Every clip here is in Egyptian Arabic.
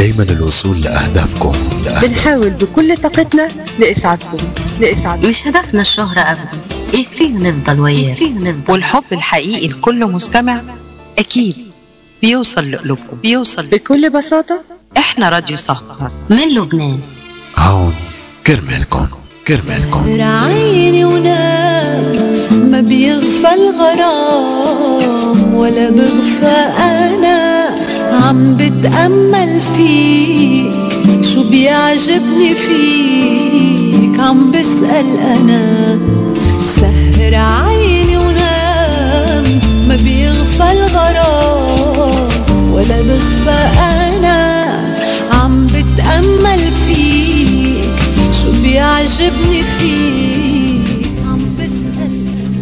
دايما الوصول لأهدافكم بنحاول بكل طاقتنا لإسعادكم لإسعادكم مش هدفنا الشهرة أبدا يكفينا نفضل وياك يكفينا نفضل والحب الحقيقي لكل مستمع أكيد بيوصل لقلوبكم بيوصل بكل بساطة إحنا راديو سهر من لبنان هون كرمالكم كرمالكم عيني ونام ما بيغفى الغرام ولا بغفى انا عم بتأمل فيك شو بيعجبني فيك عم بسأل انا سهر عيني ونام ما بيغفى الغرام ولا بغفى انا عم بتأمل فيك شو بيعجبني فيك عم بسأل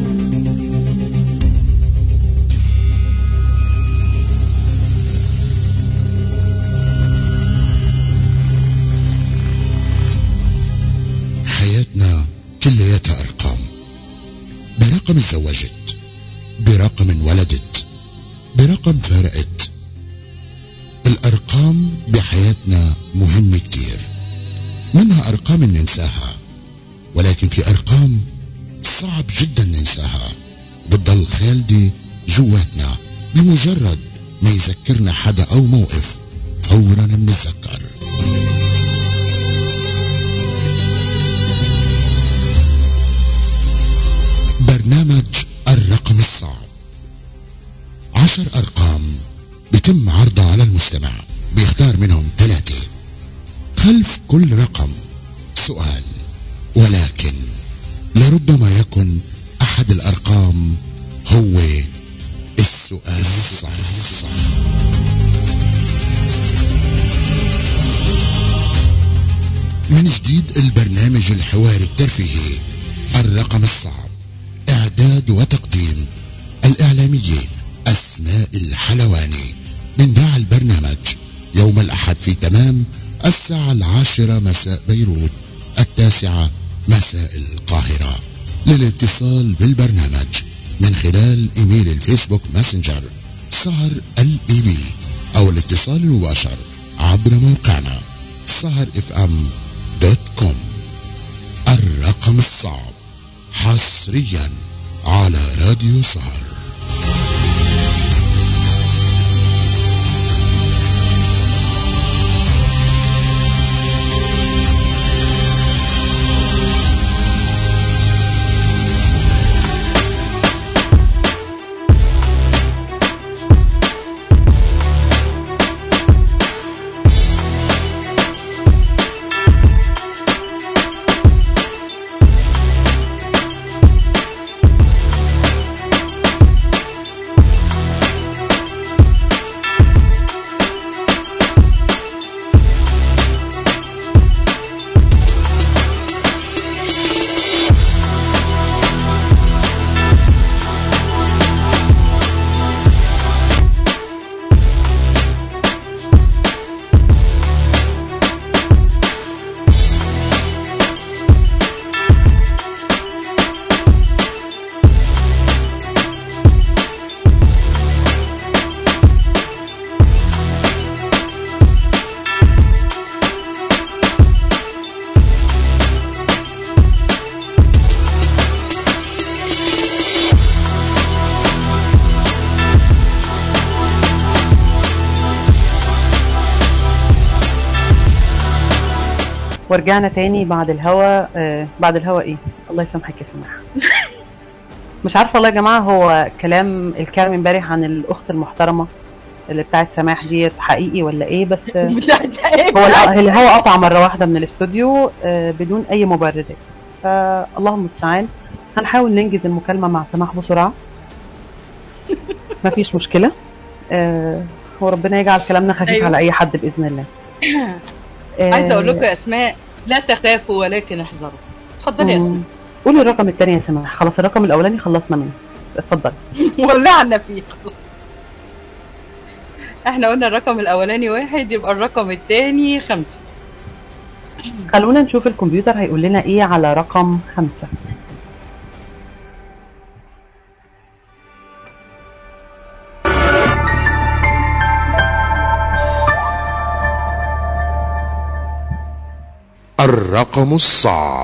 حياتنا كلياتها أرقام برقم اتزوجت برقم ولدت برقم فارقت الأرقام بحياتنا مهمة كتير منها أرقام ننساها ولكن في أرقام صعب جدا ننساها بتضل خالدة جواتنا بمجرد ما يذكرنا حدا أو موقف فورا بنتذكر برنامج الرقم الصعب عشر أرقام بتم عرضها على المستمع بيختار منهم ثلاثة خلف كل رقم سؤال ولكن لربما يكن أحد الأرقام هو السؤال الصعب من جديد البرنامج الحواري الترفيهي الرقم الصعب إعداد وتقديم الإعلامية أسماء الحلواني بنذاع البرنامج يوم الأحد في تمام الساعة العاشرة مساء بيروت التاسعة مساء القاهرة للاتصال بالبرنامج من خلال إيميل الفيسبوك ماسنجر سهر الاي بي أو الاتصال المباشر عبر موقعنا سهر اف ام دوت كوم الرقم الصعب حصريا على راديو سهر ورجعنا تاني بعد الهوا آه بعد الهوا ايه الله يسامحك يا سماح مش عارفه والله يا جماعه هو كلام الكلام امبارح عن الاخت المحترمه اللي بتاعت سماح ديت حقيقي ولا ايه بس آه، هو الأ- الهوا قطع مره واحده من الاستوديو آه بدون اي مبررات فالله المستعان هنحاول ننجز المكالمه مع سماح بسرعه مفيش مشكله آه وربنا يجعل كلامنا خفيف أيوة. على اي حد باذن الله عايزه اقول آه، لكم يا اسماء لا تخافوا ولكن احذروا اتفضلي يا اسماء مم. قولي الرقم الثاني يا سماح خلاص الرقم الاولاني خلصنا منه اتفضل ولعنا فيه خلاص. احنا قلنا الرقم الاولاني واحد يبقى الرقم الثاني خمسة خلونا نشوف الكمبيوتر هيقول لنا ايه على رقم خمسة الرقم الصعب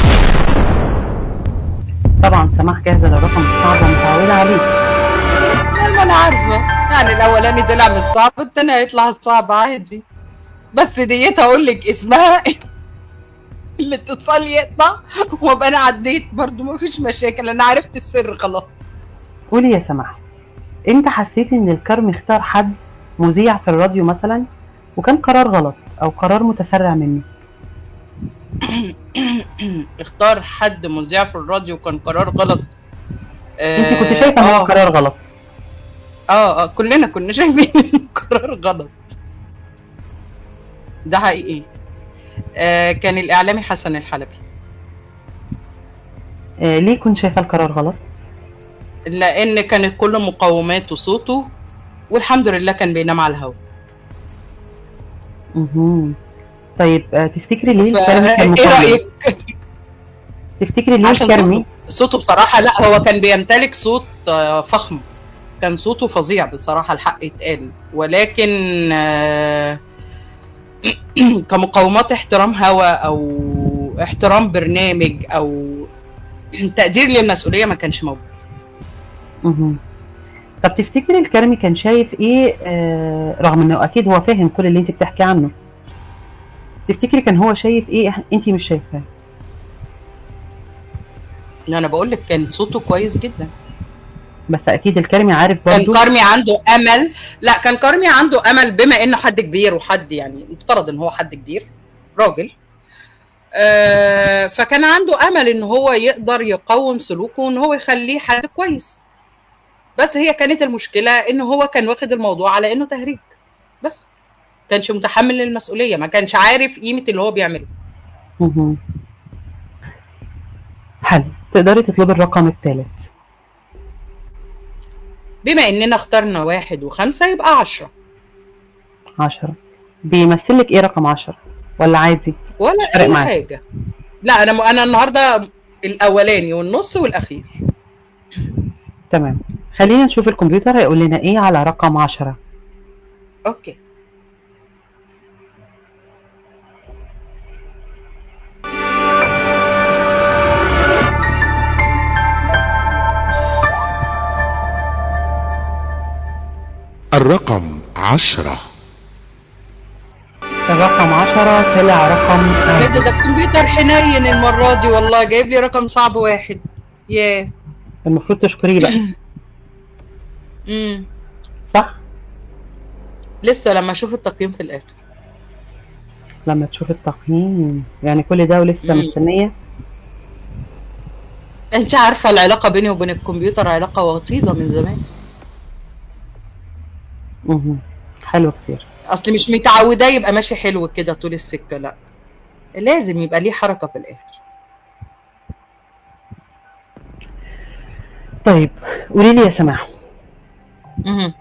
طبعا سماح جاهزه للرقم الصعب ومتعوده عليه ما انا عارفه يعني الاولاني طلع مش صعب التاني هيطلع صعب عادي بس ديت اقول لك اسمها الاتصال يقطع وابقى انا عديت برضو مفيش مشاكل انا عرفت السر خلاص قولي يا سماح انت حسيت ان الكرم اختار حد مذيع في الراديو مثلا وكان قرار غلط او قرار متسرع منه اختار حد مذيع في الراديو كان قرار غلط انت كنت شايفه ان هو قرار غلط اه اه كلنا كنا شايفين إن قرار غلط ده حقيقي آه كان الاعلامي حسن الحلبي آه ليه كنت شايفه القرار غلط لان كانت كل مقوماته صوته والحمد لله كان بينام على الهوا مهم. طيب آه تفتكري ليه فا- الكرمي كان ايه مقاوم رايك تفتكري ليه عشان الكرمي صوته, صوته بصراحه لا هو كان بيمتلك صوت آه، فخم كان صوته فظيع بصراحه الحق يتقال ولكن آه، كمقومات احترام هوا او احترام برنامج او تقدير للمسؤوليه ما كانش موجود مهم. طب تفتكري الكرمي كان شايف ايه آه رغم انه اكيد هو فاهم كل اللي انت بتحكي عنه تفتكري كان هو شايف ايه انت مش شايفاه انا بقول لك كان صوته كويس جدا بس اكيد الكرمي عارف كان برضو كارمي عنده امل لا كان كارمي عنده امل بما انه حد كبير وحد يعني مفترض ان هو حد كبير راجل آه فكان عنده امل ان هو يقدر يقوم سلوكه وان هو يخليه حد كويس بس هي كانت المشكله ان هو كان واخد الموضوع على انه تهريج بس كانش متحمل للمسؤوليه ما كانش عارف قيمه اللي هو بيعمله مهم. حلو تقدري تطلبي الرقم الثالث بما اننا اخترنا واحد وخمسه يبقى عشرة عشرة بيمثل لك ايه رقم عشرة ولا عادي ولا فارق اي معاك. حاجه لا انا انا النهارده الاولاني والنص والاخير تمام خلينا نشوف الكمبيوتر هيقول لنا ايه على رقم عشرة اوكي الرقم عشرة الرقم عشرة طلع رقم ده عادي ده الكمبيوتر حنين المره دي والله جايب لي رقم صعب واحد ياه المفروض تشكريه بقى امم صح لسه لما اشوف التقييم في الاخر لما تشوف التقييم يعني كل ده ولسه مم. مستنية انت عارفه العلاقه بيني وبين الكمبيوتر علاقه وطيده من زمان مهم. حلو كتير اصل مش متعوده يبقى ماشي حلو كده طول السكه لا لازم يبقى ليه حركه في الاخر طيب قولي لي يا سماح مهم.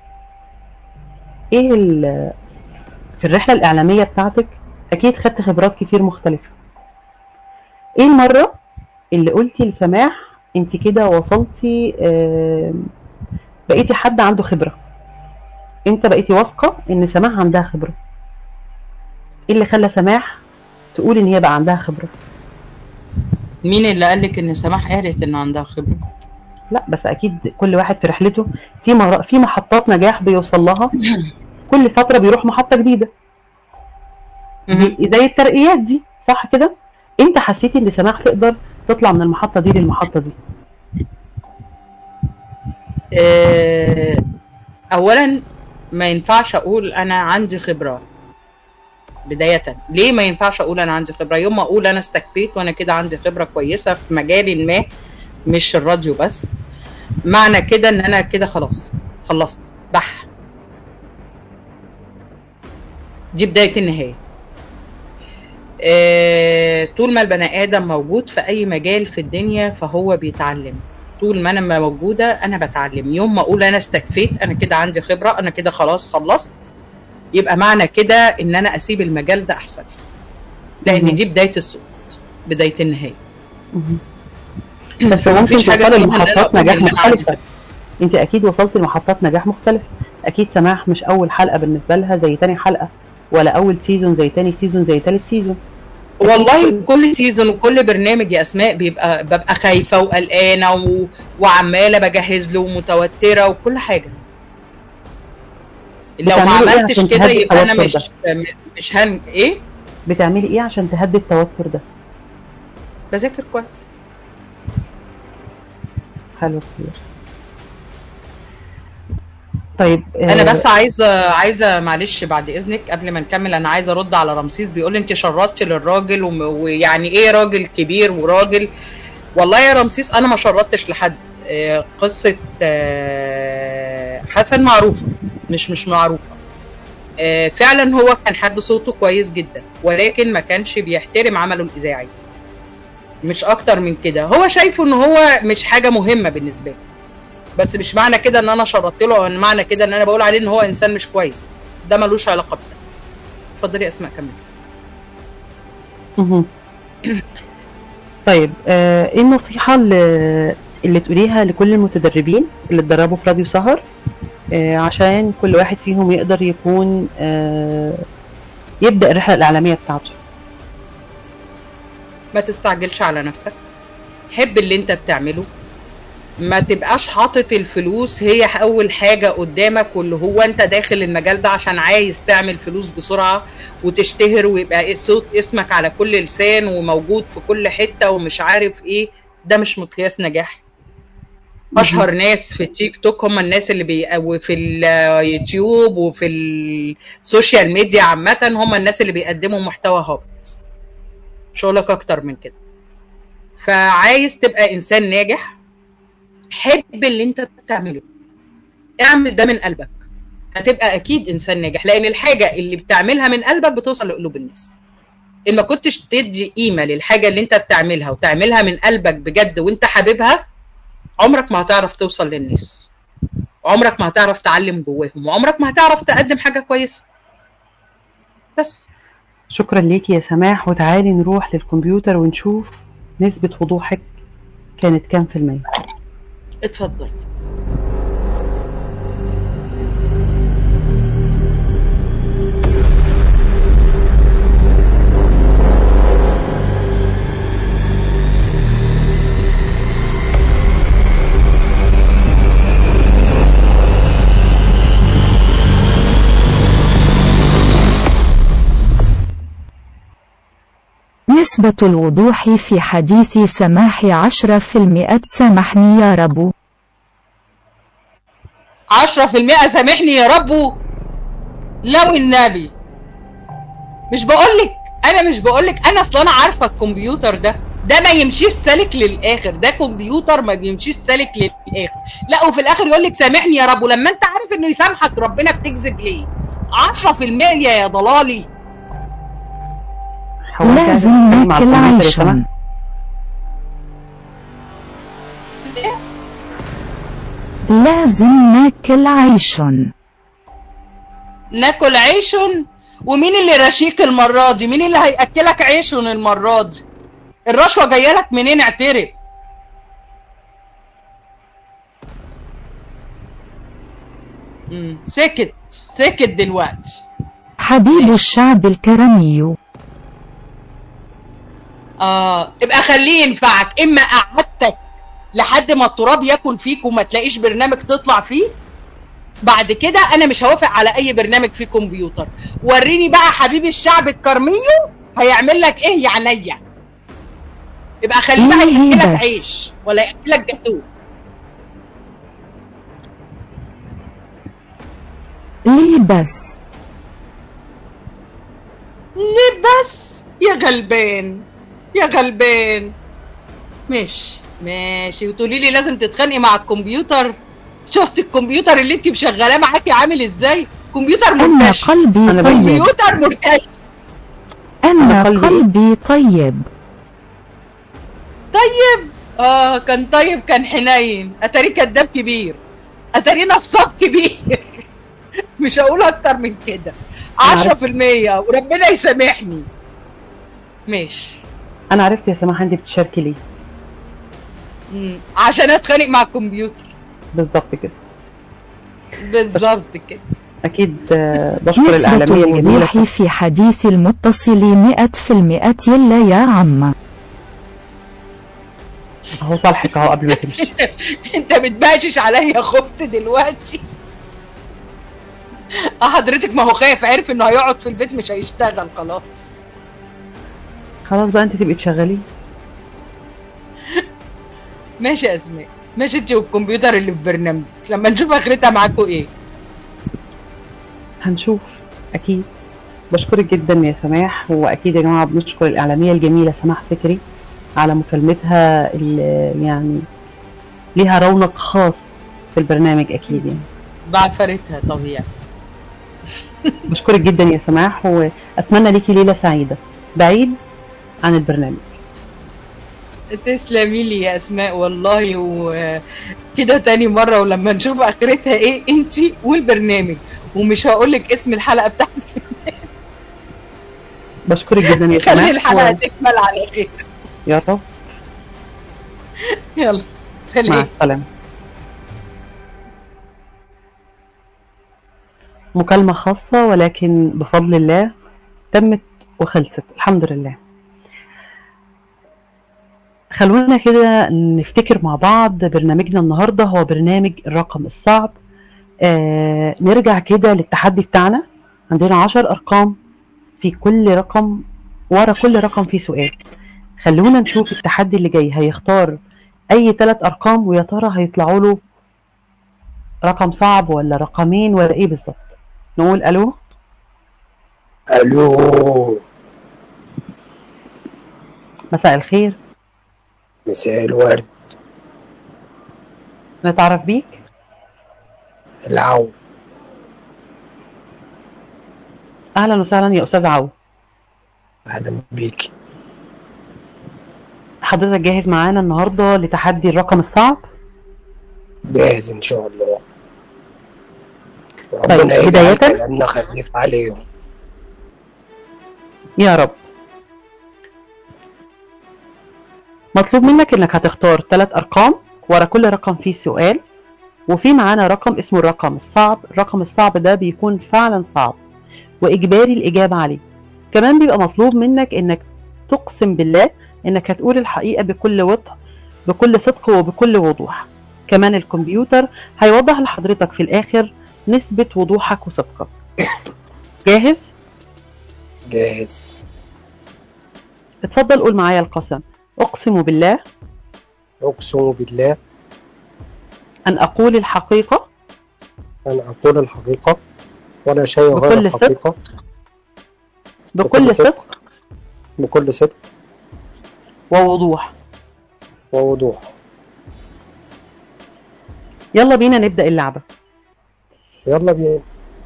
ايه ال- في الرحلة الإعلامية بتاعتك أكيد خدت خبرات كتير مختلفة ايه المرة اللي قلتي لسماح انت كده وصلتي آم، بقيتي حد عنده خبرة انت بقيتي واثقة ان سماح عندها خبرة ايه اللي خلى سماح تقول ان هي بقى عندها خبرة مين اللي قال لك ان سماح قالت ان عندها خبره لا بس اكيد كل واحد في رحلته في مر... في محطات نجاح بيوصل لها كل فتره بيروح محطه جديده مهم. زي الترقيات دي صح كده انت حسيتي ان سماح تقدر تطلع من المحطه دي للمحطه دي آه، اولا ما ينفعش اقول انا عندي خبره بدايه ليه ما ينفعش اقول انا عندي خبره يوم ما اقول انا استكفيت وانا كده عندي خبره كويسه في مجال ما مش الراديو بس معنى كده ان انا كده خلاص خلصت بح دي بدايه النهايه آه، طول ما البني ادم موجود في اي مجال في الدنيا فهو بيتعلم طول ما انا موجوده انا بتعلم يوم ما اقول انا استكفيت انا كده عندي خبره انا كده خلاص خلصت يبقى معنى كده ان انا اسيب المجال ده احسن لان مهم. دي بدايه الصوت بدايه النهايه مهم. بس ممكن مفيش حاجة توصلي اسمها إن أنا لمحطات أقول نجاح إن أنا عندي مختلفه انت اكيد وصلتي لمحطات نجاح مختلفه اكيد سماح مش اول حلقه بالنسبه لها زي تاني حلقه ولا اول سيزون زي تاني سيزون زي تالت سيزون والله كل سيزون وكل برنامج يا اسماء بيبقى ببقى خايفه وقلقانه و... وعماله بجهز له ومتوتره وكل حاجه لو ما بتعملي إيه عملتش عشان كده تهدي يبقى انا التوتر مش مش هن ايه بتعملي ايه عشان تهدي التوتر ده بذاكر كويس حلو كتير طيب انا آه، بس عايزه عايزه معلش بعد اذنك قبل ما نكمل انا عايزه ارد على رمسيس بيقول انت شردتي للراجل وم- ويعني ايه راجل كبير وراجل والله يا رمسيس انا ما شردتش لحد آه، قصه آه، حسن معروفه مش مش معروفه آه، فعلا هو كان حد صوته كويس جدا ولكن ما كانش بيحترم عمله الاذاعي مش اكتر من كده هو شايفه ان هو مش حاجه مهمه بالنسبه له بس مش معنى كده ان انا شرطت له او ان معنى كده ان انا بقول عليه ان هو انسان مش كويس ده ملوش علاقه بده اتفضلي يا اسماء كمل مهم. طيب آه، ايه النصيحة اللي, اللي تقوليها لكل المتدربين اللي اتدربوا في راديو سهر آه، عشان كل واحد فيهم يقدر يكون آه، يبدأ الرحلة الإعلامية بتاعته ما تستعجلش على نفسك حب اللي انت بتعمله ما تبقاش حاطط الفلوس هي اول حاجة قدامك واللي هو انت داخل المجال ده عشان عايز تعمل فلوس بسرعة وتشتهر ويبقى إيه صوت اسمك على كل لسان وموجود في كل حتة ومش عارف ايه ده مش مقياس نجاح اشهر ناس في التيك توك هم الناس اللي بي وفي اليوتيوب وفي السوشيال ميديا عامة هم الناس اللي بيقدموا محتوى هابط شغلك اكتر من كده فعايز تبقى انسان ناجح حب اللي انت بتعمله اعمل ده من قلبك هتبقى اكيد انسان ناجح لان الحاجه اللي بتعملها من قلبك بتوصل لقلوب الناس ان ما كنتش تدي قيمه للحاجه اللي انت بتعملها وتعملها من قلبك بجد وانت حاببها عمرك ما هتعرف توصل للناس عمرك ما هتعرف تعلم جواهم وعمرك ما هتعرف تقدم حاجه كويسه بس شكرا ليكي يا سماح وتعالي نروح للكمبيوتر ونشوف نسبة وضوحك كانت كام في المية اتفضل نسبة الوضوح في حديث سماح عشرة في المئة سامحني يا رب عشرة في المئة سامحني يا ربو لو النبي مش بقولك انا مش بقولك انا اصلا انا عارفه الكمبيوتر ده ده ما يمشيش سالك للاخر ده كمبيوتر ما بيمشيش سالك للاخر لا وفي الاخر يقول لك سامحني يا رب ولما انت عارف انه يسامحك ربنا بتكذب ليه 10% يا ضلالي هو أنت لازم عايزة تتكلم ناكل على الكمبيوتر يا عيش سماح؟ لازم ناكل عيش ناكل عيش ومين اللي رشيك المره دي مين اللي هياكلك عيش المره دي الرشوه جايه لك منين اعترف مم، سكت سكت دلوقتي حبيب الشعب الكرمي اه ابقى خليه ينفعك اما قعدتك لحد ما التراب ياكل فيك وما تلاقيش برنامج تطلع فيه بعد كده انا مش هوافق على اي برنامج فيه كمبيوتر وريني بقى حبيب الشعب الكرميو هيعمل لك ايه يا عينيا يبقى خليه بقى ليه ياكلك بس؟ عيش ولا ياكلك جاتوه ليه بس ليه بس يا غلبان يا غلبان ماشي ماشي وتقولي لي لازم تتخانقي مع الكمبيوتر شفت الكمبيوتر اللي انت مشغلاه معاكي عامل ازاي كمبيوتر أنا مرتشي قلبي أنا طيب كمبيوتر مرتشي أنا قلبي إيه؟ قلبي طيب طيب اه كان طيب كان حنين اتاري كداب كبير اتاري نصاب كبير مش هقول اكتر من كده أنا 10% وربنا يسامحني ماشي أنا عرفت يا سماح أنت بتشاركي ليه مم. عشان اتخانق مع الكمبيوتر بالظبط كده بالظبط كده اكيد آه، بشكر نسبة الاعلاميه الجميله الوضوح في حديث المتصل مئة في المئة إلا يا عم اهو صالحك اهو قبل ما تمشي انت بتباشش عليا خفت دلوقتي اه حضرتك ما هو خايف عرف انه هيقعد في البيت مش هيشتغل خلاص خلاص بقى انت تبقي تشغليه ماشي يا اسماء ماشي انت والكمبيوتر اللي في برنامج لما نشوف اخرتها معاكوا ايه هنشوف اكيد بشكرك جدا يا سماح واكيد يا جماعه بنشكر الاعلاميه الجميله سماح فكري على مكالمتها اللي يعني ليها رونق خاص في البرنامج اكيد يعني بعفرتها طبيعي بشكرك جدا يا سماح واتمنى ليكي ليله سعيده بعيد عن البرنامج تسلمي لي يا اسماء والله وكده تاني مره ولما نشوف اخرتها ايه انت والبرنامج ومش هقول لك اسم الحلقه بتاعتك بشكرك جدا يا سماح خلي الحلقه و- تكمل على خير يا رب يلا مع سلام السلامه مكالمة خاصة ولكن بفضل الله تمت وخلصت الحمد لله خلونا كده نفتكر مع بعض برنامجنا النهاردة هو برنامج الرقم الصعب آه نرجع كده للتحدي بتاعنا عندنا عشر أرقام في كل رقم ورا كل رقم فيه سؤال خلونا نشوف التحدي اللي جاي هيختار أي ثلاث أرقام ويا ترى هيطلعوا له رقم صعب ولا رقمين ولا إيه بالظبط نقول ألو الو مساء الخير مساء الورد نتعرف بيك العو أهلا وسهلا يا أستاذ عو اهلا بيكي حضرتك جاهز معانا النهاردة لتحدي الرقم الصعب جاهز ان شاء الله طيب، ربنا يجعل بداية؟ كلامنا خفيف عليهم يا رب مطلوب منك انك هتختار ثلاث ارقام ورا كل رقم فيه سؤال وفي معانا رقم اسمه الرقم الصعب الرقم الصعب ده بيكون فعلا صعب واجباري الاجابه عليه كمان بيبقى مطلوب منك انك تقسم بالله انك هتقول الحقيقه بكل وضوح بكل صدق وبكل وضوح كمان الكمبيوتر هيوضح لحضرتك في الاخر نسبه وضوحك وصدقك جاهز جاهز اتفضل قول معايا القسم اقسم بالله اقسم بالله ان اقول الحقيقه ان اقول الحقيقة ولا شيء غير بكل صدق. الحقيقة بكل صدق بكل صدق ووضوح ووضوح يلا بينا نبدا اللعبه يلا بينا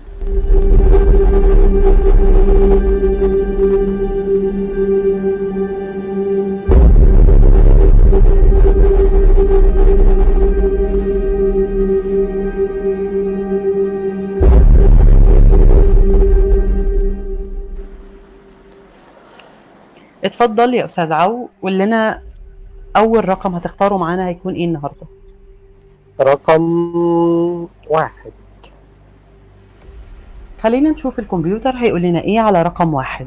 اتفضل يا استاذ عو قول لنا اول رقم هتختاره معانا هيكون ايه النهارده رقم واحد خلينا نشوف الكمبيوتر هيقول لنا ايه على رقم واحد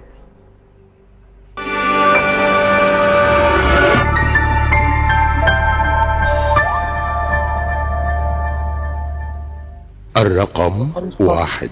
الرقم واحد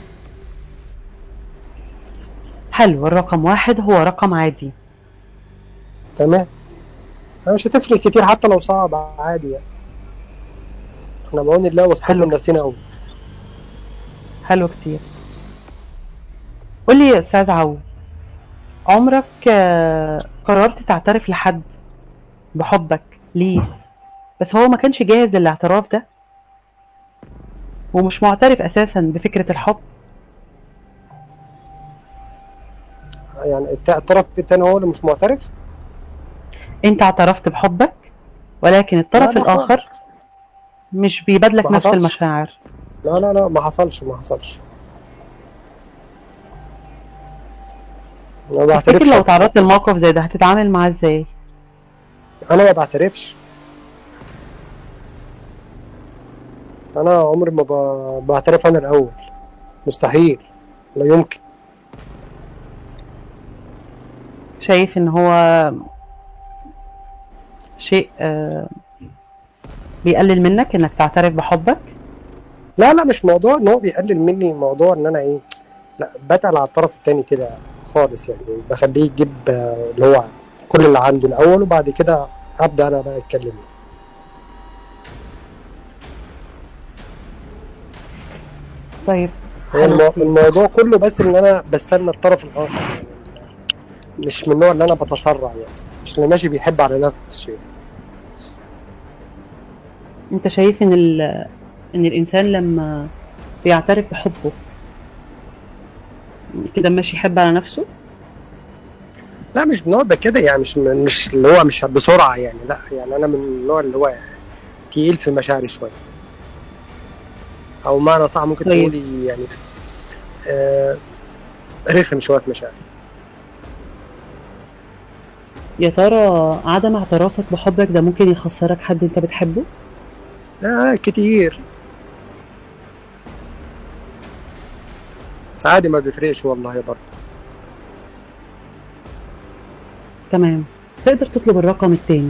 حلو الرقم واحد هو رقم عادي تمام مش هتفرق كتير حتى لو صعب عادي يعني احنا بعون الله واثقين من نفسنا قوي حلو كتير قول لي يا استاذ عو عمرك آه، قررت تعترف لحد بحبك ليه بس هو ما كانش جاهز للاعتراف ده ومش معترف اساسا بفكره الحب يعني الت- الطرف التاني هو اللي مش معترف انت اعترفت بحبك ولكن الطرف لا، لا الاخر خالص. مش بيبادلك ما نفس حصلش. المشاعر لا لا لا ما حصلش ما حصلش ما تفتكر بعترفش لو تعرضت لموقف زي ده هتتعامل معاه ازاي انا ما بعترفش انا عمري ما ب- بعترف انا الاول مستحيل لا يمكن شايف ان هو شيء آه، بيقلل منك انك تعترف بحبك لا لا مش موضوع ان هو بيقلل مني موضوع ان انا ايه لا بتقل على الطرف التاني كده خالص يعني بخليه يجيب آه، اللي هو كل اللي عنده الاول وبعد كده ابدا انا بقى اتكلم طيب هو المو- الموضوع كله بس ان انا بستنى الطرف الاخر يعني مش من النوع اللي انا بتسرع يعني مش اللي ماشي بيحب على نفسه يعني. انت شايف ان ال... ان الانسان لما بيعترف بحبه كده ماشي يحب على نفسه لا مش بنقعد كده يعني مش مش اللي هو مش بسرعه يعني لا يعني انا من النوع اللي هو تقيل في مشاعري شويه او معنى صح ممكن طيب. تقولي يعني آه رخم شويه في مشاعري يا ترى عدم اعترافك بحبك ده ممكن يخسرك حد انت بتحبه آه كتير بس عادي ما بيفرقش والله برضه تمام تقدر تطلب الرقم التاني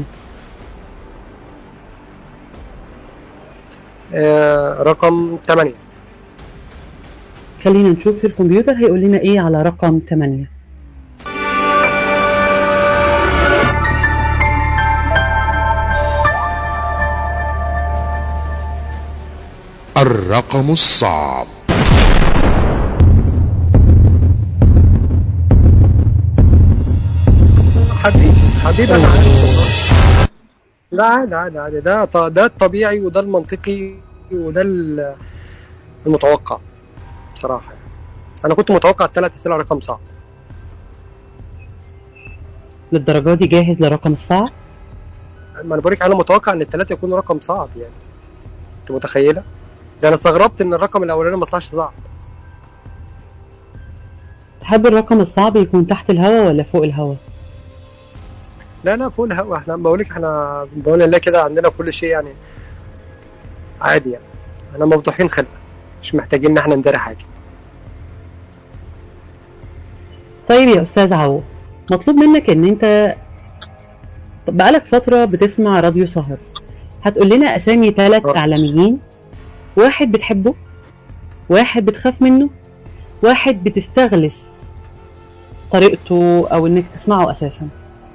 آه رقم 8 خلينا نشوف في الكمبيوتر هيقول لنا ايه على رقم 8 الرقم الصعب حبيبي حبيبي انا عارف والله. لا عادي عادي عادي ده ط- ده الطبيعي وده المنطقي وده ال- المتوقع بصراحه يعني. انا كنت متوقع الثلاث اسئله رقم صعب للدرجه دي جاهز للرقم الصعب ما انا بقولك انا متوقع ان الثلاثه يكونوا رقم صعب يعني انت متخيله ده انا استغربت ان الرقم الاولاني ما طلعش صعب تحب الرقم الصعب يكون تحت الهواء ولا فوق الهواء لا لا فوق الهوا احنا بقولك احنا بقول الله كده عندنا كل شيء يعني عادي يعني احنا مفضوحين خلق مش محتاجين ان احنا نداري حاجه طيب يا استاذ عو مطلوب منك ان انت بقالك فتره بتسمع راديو سهر هتقول لنا اسامي ثلاث اعلاميين واحد بتحبه واحد بتخاف منه واحد بتستغلس طريقته او انك تسمعه اساسا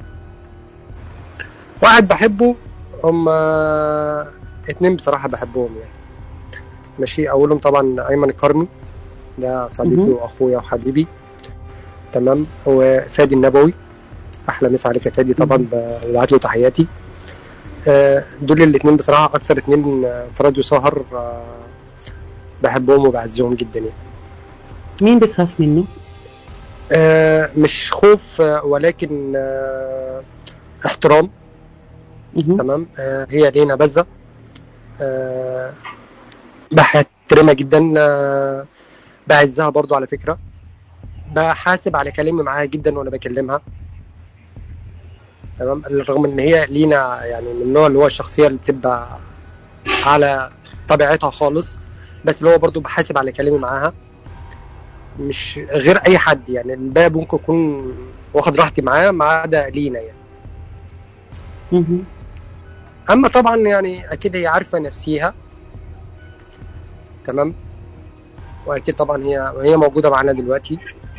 واحد بحبه هم اتنين بصراحة بحبهم يعني ماشي أولهم طبعا أيمن الكرمي ده صديقي مهم. وأخويا وحبيبي تمام وفادي النبوي أحلى مسا عليك يا فادي طبعا ببعت له تحياتي آه، دول الاتنين بصراحة أكتر اتنين آه، في راديو سهر آه، بحبهم وبعزهم جدا يعني مين بتخاف منه آه، مش خوف آه، ولكن آه، احترام تمام آه، هي لينا بزة آه، بحترمها جدا آه، بعزها برضو على فكرة بحاسب على كلامي معاها جدا وانا بكلمها تمام رغم ان هي لينا يعني من النوع اللي هو الشخصية اللي بتبقى على طبيعتها خالص بس اللي هو برضو بحاسب على كلامي معاها مش غير اي حد يعني الباب ممكن يكون واخد راحتي معاه ما عدا لينا يعني مهم. اما طبعا يعني اكيد هي عارفه نفسيها تمام واكيد طبعا هي هي موجوده معانا دلوقتي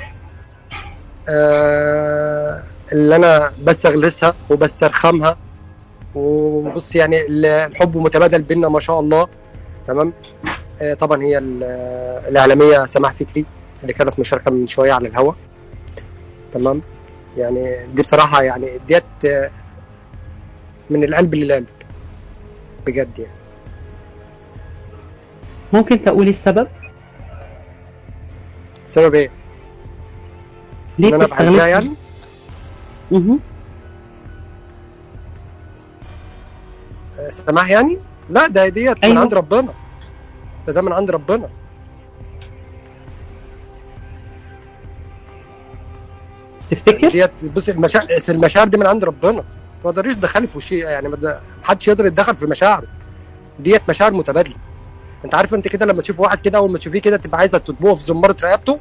آه اللي انا بستغلسها وبسترخمها وبص يعني ال- الحب متبادل بينا ما شاء الله تمام آه طبعا هي ال- الاعلاميه سماح فكري اللي كانت مشاركه من شويه على الهوا تمام يعني دي بصراحه يعني ديت آه، من القلب للقلب بجد يعني ممكن تقولي السبب السبب ايه؟ ليه ان انا بتستغلسها؟ بعزها يعني مهم. آه، سماح يعني؟ لا ده ديت من أيوة. عند ربنا ده ده من عند ربنا تفتكر؟ ديت بص المشاعر المشاعر دي من عند ربنا ما تقدريش تدخلي في وشي يعني ما د- محدش يقدر يتدخل في مشاعره ديت مشاعر متبادله انت عارف انت كده لما تشوف واحد كده اول ما تشوفيه كده تبقى عايزه تطبقه في زماره رقبته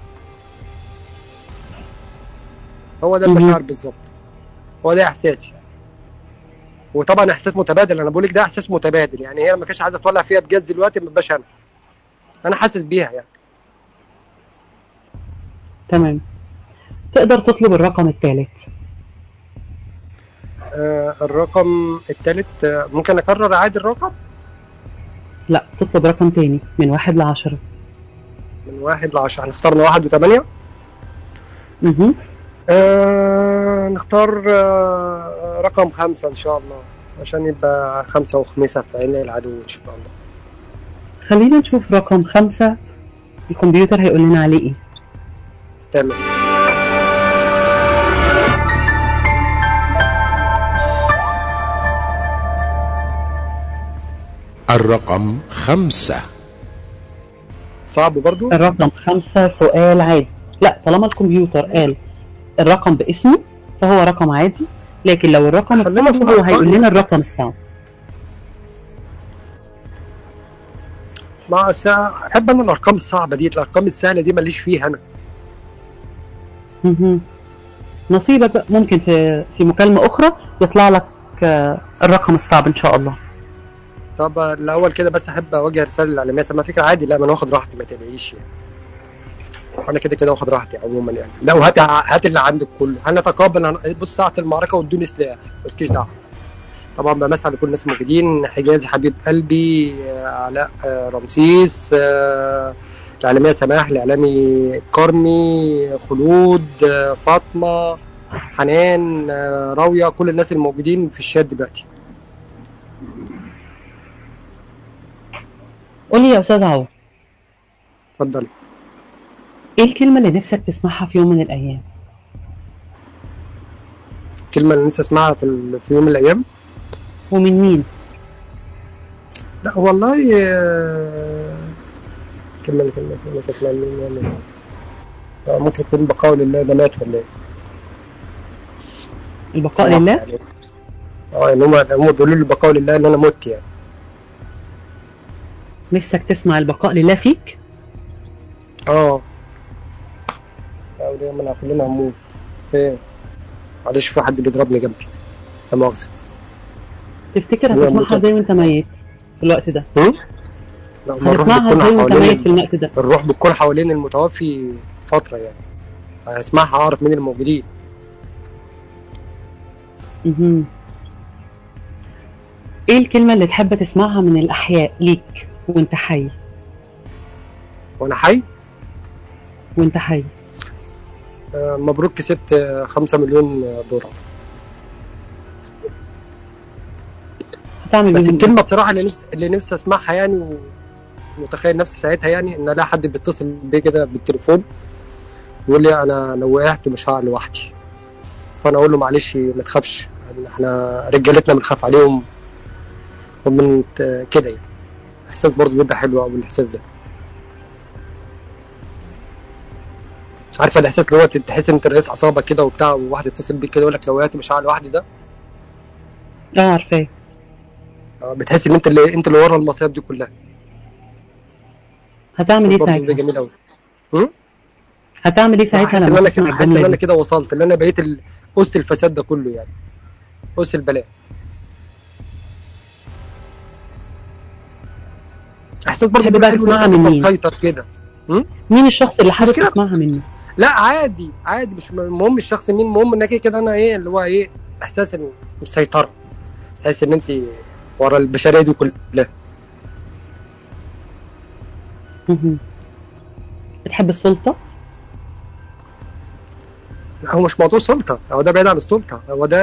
هو ده مهم. المشاعر بالظبط هو ده احساسي وطبعا احساس متبادل انا بقول لك ده احساس متبادل يعني هي لما كانتش عايزه تولع فيها بجاز دلوقتي ما بقاش انا انا حاسس بيها يعني تمام تقدر تطلب الرقم الثالث آه الرقم الثالث آه ممكن اكرر عادي الرقم لا تطلب رقم تاني من واحد لعشرة من واحد لعشرة هنختار من واحد وثمانية مهم. آه نختار آه رقم خمسة إن شاء الله عشان يبقى خمسة وخمسة في عين العدو إن شاء الله خلينا نشوف رقم خمسة الكمبيوتر هيقول لنا عليه ايه تمام الرقم خمسة صعب برضو الرقم خمسة سؤال عادي لا طالما الكمبيوتر قال الرقم باسمه فهو رقم عادي لكن لو الرقم خلينا الصعب في هو هيقول الأرقام. لنا الرقم الصعب ما أصل أحب أنا الأرقام الصعبة دي الأرقام السهلة دي ماليش فيها أنا مهم. نصيبك بقى ممكن في في مكالمة أخرى يطلع لك آه، الرقم الصعب إن شاء الله طب الأول كده بس أحب أوجه رسالة للعلمية ما فكرة عادي لا ما أنا واخد راحتي ما تقلقيش يعني أنا كده كده واخد راحتي عموما يعني لا وهات هات اللي عندك كله هنتقابل هن- بص ساعة المعركة وادوني سلاح مالكيش دعوة طبعا بمسي على كل الناس الموجودين حجازي حبيب قلبي آه، علاء آه، رمسيس آه، الإعلامية سماح الإعلامي كارمي خلود آه، فاطمة حنان آه، راوية كل الناس الموجودين في الشات دلوقتي قول لي يا أستاذ عوض اتفضل إيه الكلمة اللي نفسك تسمعها في يوم من الأيام؟ الكلمة اللي لسه اسمعها في, ال- في يوم من الأيام ومن مين؟ لا والله آه، كلمة اللي كلمة اللي لسه اسمها مين يعني آه، ممكن يكون بقاء لله ده مات ولا ايه؟ البقاء صراحة لله؟ يعني. اه يعني هم هم بيقولوا لي البقاء لله ان انا مت يعني نفسك تسمع البقاء لله فيك؟ اه اه ودي ما انا كلنا هنموت فين؟ معلش في حد بيضربني جنبي لا مؤاخذة تفتكر هو هتسمعها ممكن. ازاي وانت ميت في الوقت ده؟ هم؟ لا ما الروح هتسمعها بتكون ازاي وانت حوالين ميت في الوقت ده؟ الروح بتكون حوالين المتوفي فترة يعني هسمعها أعرف مين الموجودين مهم. ايه الكلمة اللي تحب تسمعها من الأحياء ليك وانت حي؟ وأنا حي وانت حي آه، مبروك كسبت آه، خمسة مليون دولار هتعمل بس بيهم الكلمة بصراحة اللي نفسي اللي نفسي أسمعها يعني ومتخيل نفسي ساعتها يعني إن ألاقي حد بيتصل بيا كده بالتليفون يقول لي أنا لو وقعت مش هقع لوحدي فأنا أقول له معلش ما تخافش إحنا رجالتنا بنخاف عليهم ومن كده يعني إحساس برضه بيبقى حلو أوي الإحساس ده مش عارفه الاحساس اللي هو تحس ان انت رئيس عصابه كده وبتاع وواحد يتصل بيك كده يقول لك لو وقعت مش هقع لوحدي ده اه عارفاه آه، بتحس ان انت اللي انت اللي ورا المصايب دي كلها هتعمل ايه برضه بيبقى ساعتها؟ جميل قوي هتعمل ايه ساعتها حاسس ان لما انا تسمع كده حاسس ان الجملة انا دي؟ كده وصلت ان انا بقيت ال- اس الفساد ده كله يعني اس البلاء احساس برضه تحب بيبقى بقى حلو ان انت تسمعها من تبقى مين؟ مسيطر كده مين الشخص اللي حابب كده. تسمعها منه؟ لا عادي عادي مش المهم الشخص مين المهم انك كده انا ايه اللي هو ايه احساس ان مسيطره تحس ان انت ورا البشريه دي كلها مهم. بتحب السلطة؟ لا، هو مش موضوع سلطه هو ده بعيد عن السلطه هو ده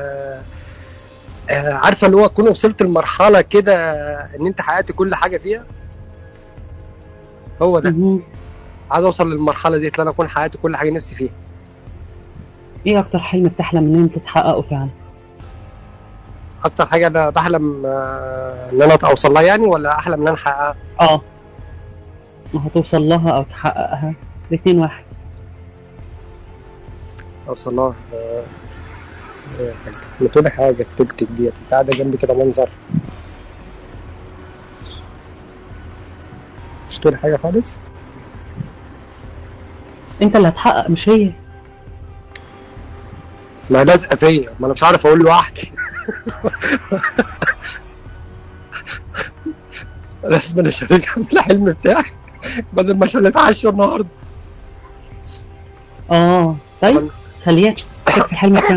آه، عارفه اللي هو تكون وصلت لمرحله كده ان انت حققت كل حاجه فيها هو ده مهم. عايز اوصل للمرحله دي اللي انا اكون حققت كل حاجه نفسي فيها ايه أكتر حلم بتحلم إن أنت تحققه فعلا؟ اكتر حاجه انا بحلم آه، ان انا اوصل لها يعني ولا احلم ان انا احققها اه ما هتوصل لها أو تحققها الاتنين واحد اوصل لها آه، آه، ما تقولي حاجه في تلتك ديت انت قاعده جنبي كده منظر تقولي حاجه خالص انت اللي هتحقق مش هي ما هي لازقه فيا ما انا مش عارف اقول لوحدي لازم انا اشاركها في الحلم بتاعي بدل ما عشان نتعشى النهارده اه طيب خليها تشوف الحلم بتاعها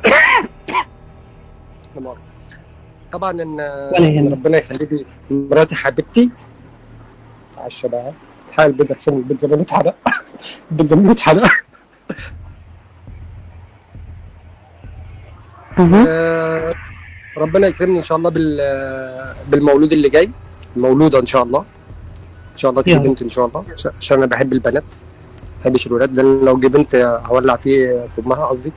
لا مؤاخذة. طبعا ان ولا يهمك. إن ربنا يخلي لي مراتي حبيبتي تعشى بقى تحقق البيض عشان البيض زمان اتحرق البيض زمان اتحرق آه، ربنا يكرمني ان شاء الله بال بالمولود اللي جاي المولوده ان شاء الله ان شاء الله تجي يا رب. بنت ان شاء الله عش- عشان انا بحب البنات ما بحبش الولاد لان لو جه بنت هولع فيه في امها قصدي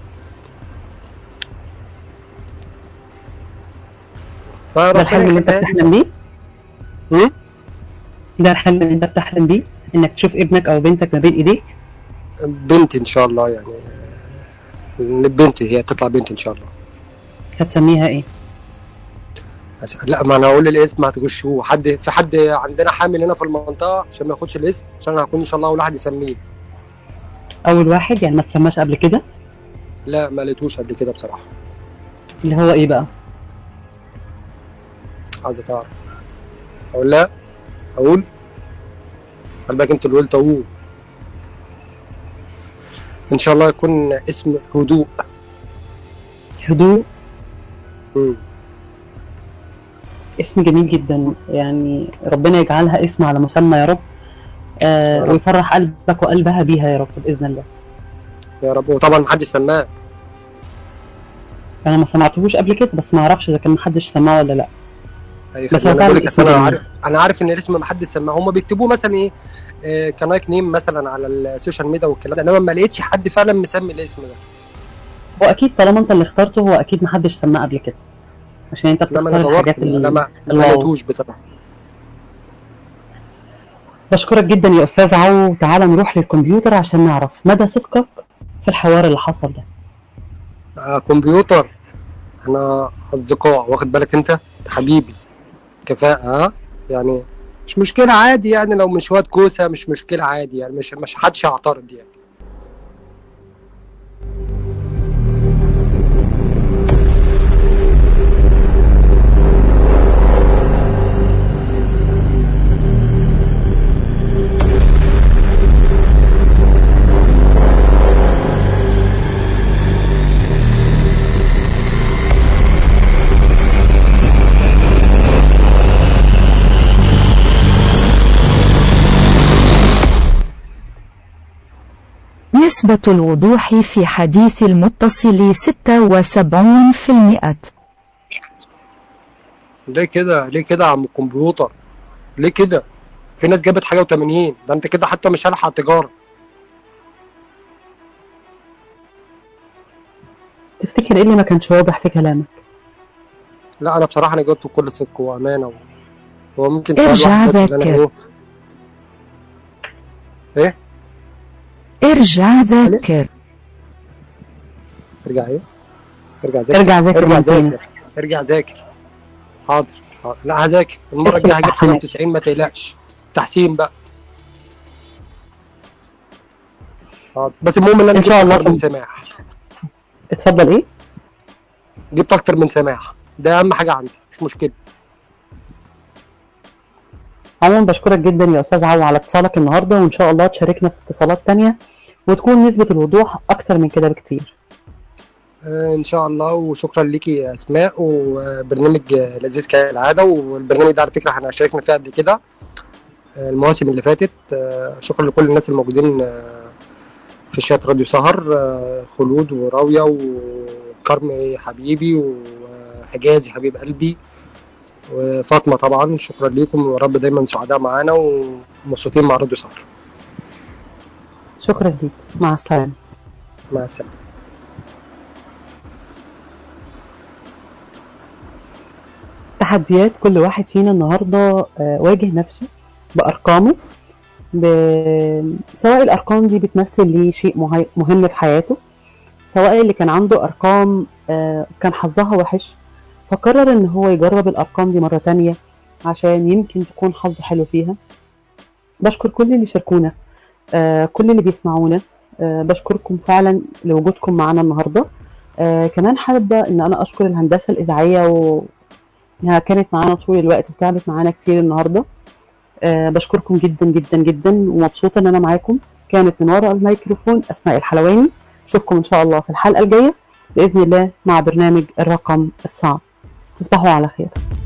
ده فربنا الحلم اللي انت يخليها لي. بتحلم بيه هم؟ ده الحلم اللي انت بتحلم بيه انك تشوف ابنك او بنتك ما بين ايديك بنت ان شاء الله يعني بنت هي تطلع بنت ان شاء الله هتسميها ايه بس- لا ما انا اقول الاسم ما تغشوه حد في حد عندنا حامل هنا في المنطقه عشان ما ياخدش الاسم عشان انا هكون ان شاء الله اول واحد يسميه اول واحد يعني ما تسماش قبل كده لا ما لقيتوش قبل كده بصراحه اللي هو ايه بقى عايزه تعرف اقول لا اقول خلي بالك انت اللي قلت اقول ان شاء الله يكون اسم هدوء هدوء مم. اسم جميل جدا يعني ربنا يجعلها اسم على مسمى يا رب آه يا رب. ويفرح قلبك وقلبها بيها يا رب باذن الله يا رب وطبعا محدش سماه انا ما سمعتهوش قبل كده بس ما اعرفش اذا كان محدش سمعه ولا لا أيوة، بس خلي هو بالك، فعلا بقول لك اسم أصل انا جميل. عارف انا عارف ان الاسم محدش سماه هم بيكتبوه مثلا ايه آه، كنايك نيم مثلا على السوشيال ميديا والكلام ده انما ما لقيتش حد فعلا مسمي الاسم ده هو اكيد طالما انت اللي اخترته هو اكيد محدش سماه قبل كده عشان انت لما بتختار انا دورت الحاجات انا اللي ما ما الواو. لقيتوش بصراحه بشكرك جدا يا استاذ عو تعالى نروح للكمبيوتر عشان نعرف مدى صدقك في الحوار اللي حصل ده آه كمبيوتر احنا اصدقاء واخد بالك انت حبيبي كفاءة ها يعني مش مشكلة عادي يعني لو من شوية كوسة مش مشكلة عادي يعني مش مش حدش يعترض يعني نسبة الوضوح في حديث المتصل 76% ليه كده ليه كده يا عم الكمبيوتر ليه كده في ناس جابت حاجة و80 ده انت كده حتى مش هلحق تجارة تفتكر ايه اللي ما كانش واضح في كلامك لا انا بصراحة انا جاوبت بكل صدق وامانة و... هو ممكن ارجع سؤال واحد بس اللي ذاكر. انا ايه ايه ارجع ذاكر ارجع ايه ارجع ذاكر ارجع ذاكر ارجع يا ذاكر متينس. ارجع ذاكر حاضر حاضر. لا هذاكر المرة الجاية هجيب حاجة تحسينات. 90 ما تقلقش تحسين بقى حاضر بس المهم ان انا إن شاء جبت الله اكتر من كم- سماح اتفضل ايه جبت اكتر من سماح ده اهم حاجة عندي مش مشكلة عموما بشكرك جدا يا استاذ عو على اتصالك النهارده وان شاء الله تشاركنا في اتصالات تانية وتكون نسبة الوضوح اكتر من كده بكتير آه، ان شاء الله وشكرا ليكي يا اسماء وبرنامج آه، لذيذ كالعاده والبرنامج ده على فكره احنا شاركنا فيه قبل كده آه، المواسم اللي فاتت آه، شكرا لكل الناس الموجودين آه، في شات راديو سهر آه، خلود وراويه وكرم حبيبي وحجازي حبيب قلبي وفاطمه طبعا شكرا ليكم ورب دايما سعداء معانا ومبسوطين مع راديو سهر شكرا ليك مع السلامة مع السلامه تحديات كل واحد فينا النهارده آه، واجه نفسه بارقامه ب... سواء الارقام دي بتمثل ليه شيء مهي... مهم في حياته سواء اللي كان عنده ارقام آه، كان حظها وحش فقرر ان هو يجرب الارقام دي مره تانية عشان يمكن تكون حظه حلو فيها بشكر كل اللي شاركونا آه، كل اللي بيسمعونا آه، بشكركم فعلا لوجودكم معنا النهارده آه، كمان حابه ان انا اشكر الهندسه الاذاعيه و انها كانت معانا طول الوقت وتعبت معانا كتير النهارده آه، بشكركم جدا جدا جدا ومبسوطه ان انا معاكم كانت من وراء الميكروفون اسماء الحلواني اشوفكم ان شاء الله في الحلقه الجايه باذن الله مع برنامج الرقم الصعب تصبحوا على خير